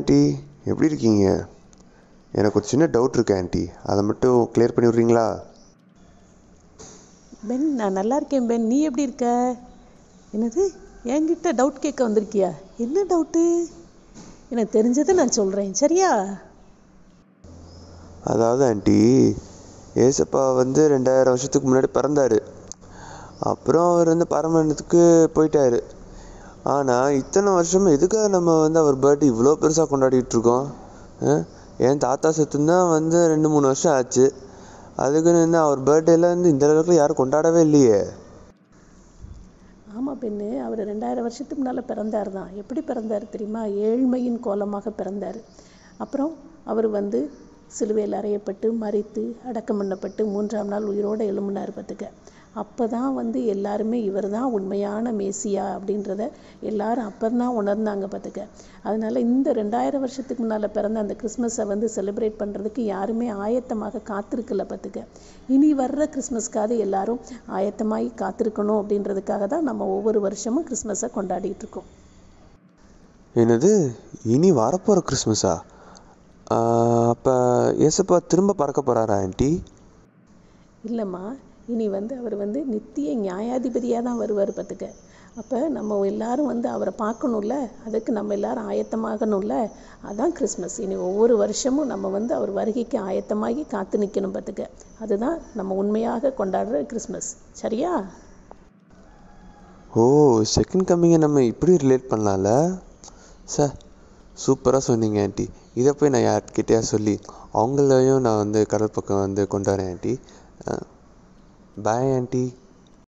Aunty எப்படி இருக்கீங்க எனக்கு ஒரு சின்ன டவுட் இருக்கு ஆண்டி அதை மட்டும் கிளியர் பண்ணி விட்றீங்களா பென் நான் நல்லா இருக்கேன் பென் நீ எப்படி இருக்க என்னது என்கிட்ட டவுட் கேட்க வந்திருக்கியா என்ன டவுட்டு எனக்கு தெரிஞ்சதை நான் சொல்கிறேன் சரியா அதாவது ஆண்டி ஏசப்பா வந்து ரெண்டாயிரம் வருஷத்துக்கு முன்னாடி பிறந்தாரு அப்புறம் அவர் வந்து பரமண்டத்துக்கு போயிட்டாரு ஆனால் இத்தனை வருஷம் எதுக்காக நம்ம வந்து அவர் பர்த்டே இவ்வளோ பெருசாக கொண்டாடிட்டு இருக்கோம் ஆ? என் தாத்தா செத்துன்னு தான் வந்து ரெண்டு மூணு வருஷம் ஆச்சு அதுக்குன்னு என்ன அவர் பர்த்டேல வந்து இந்த அளவுக்கு யாரும் கொண்டாடவே இல்லையே ஆமாம் பெண்ணு அவர் ரெண்டாயிரம் வருஷத்துக்கு முன்னால் பிறந்தார் தான் எப்படி பிறந்தார் தெரியுமா ஏழ்மையின் கோலமாக பிறந்தார் அப்புறம் அவர் வந்து சிலுவையில் அறையப்பட்டு மறித்து அடக்கம் பண்ணப்பட்டு மூன்றாம் நாள் உயிரோடு எழும்பினார் பார்த்துக்க அப்போ தான் வந்து எல்லாருமே இவர் தான் உண்மையான மேசியா அப்படின்றத எல்லாரும் அப்போ தான் உணர்ந்தாங்க பார்த்துக்க அதனால இந்த ரெண்டாயிரம் வருஷத்துக்கு முன்னால் பிறந்த அந்த கிறிஸ்மஸை வந்து செலிப்ரேட் பண்ணுறதுக்கு யாருமே ஆயத்தமாக காத்திருக்கல பார்த்துக்க இனி வர்ற கிறிஸ்மஸ்க்காக எல்லாரும் ஆயத்தமாகி காத்திருக்கணும் அப்படின்றதுக்காக தான் நம்ம ஒவ்வொரு வருஷமும் கிறிஸ்மஸை கொண்டாடிட்டு இருக்கோம் என்னது இனி வரப்போகிற கிறிஸ்மஸா அப்போ ஏசப்பா திரும்ப பறக்க போகிறாரா ஆண்டி இல்லைம்மா இனி வந்து அவர் வந்து நித்திய நியாயாதிபதியாக தான் வருவார் பார்த்துக்க அப்போ நம்ம எல்லாரும் வந்து அவரை பார்க்கணும்ல அதுக்கு நம்ம எல்லாரும் ஆயத்தமாகணும்ல அதான் கிறிஸ்மஸ் இனி ஒவ்வொரு வருஷமும் நம்ம வந்து அவர் வருகைக்கு ஆயத்தமாகி காத்து நிற்கணும் பார்த்துக்க அதுதான் நம்ம உண்மையாக கொண்டாடுற கிறிஸ்மஸ் சரியா ஓ செகண்ட் கம்மிங்கை நம்ம இப்படி ரிலேட் பண்ணலாம்ல சார் சூப்பராக சொன்னீங்க ஆண்டி இதை போய் நான் யார்கிட்டயா சொல்லி அவங்களையும் நான் வந்து கடல் பக்கம் வந்து கொண்டு வரேன் ஆண்டி பாய் ஆண்டி